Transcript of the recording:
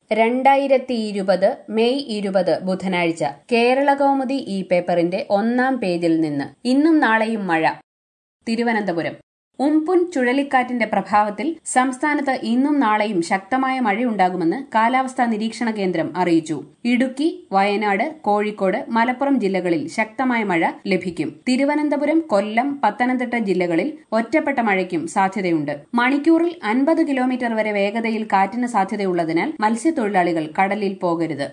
രണ്ടായിരത്തി ഇരുപത് മെയ് ഇരുപത് ബുധനാഴ്ച കേരളകൗമുദി ഈ പേപ്പറിന്റെ ഒന്നാം പേജിൽ നിന്ന് ഇന്നും നാളെയും മഴ തിരുവനന്തപുരം ഉംപുൻ ചുഴലിക്കാറ്റിന്റെ പ്രഭാവത്തിൽ സംസ്ഥാനത്ത് ഇന്നും നാളെയും ശക്തമായ മഴയുണ്ടാകുമെന്ന് കാലാവസ്ഥാ നിരീക്ഷണ കേന്ദ്രം അറിയിച്ചു ഇടുക്കി വയനാട് കോഴിക്കോട് മലപ്പുറം ജില്ലകളിൽ ശക്തമായ മഴ ലഭിക്കും തിരുവനന്തപുരം കൊല്ലം പത്തനംതിട്ട ജില്ലകളിൽ ഒറ്റപ്പെട്ട മഴയ്ക്കും സാധ്യതയുണ്ട് മണിക്കൂറിൽ അൻപത് കിലോമീറ്റർ വരെ വേഗതയിൽ കാറ്റിന് സാധ്യതയുള്ളതിനാൽ മത്സ്യത്തൊഴിലാളികൾ കടലിൽ പോകരുത്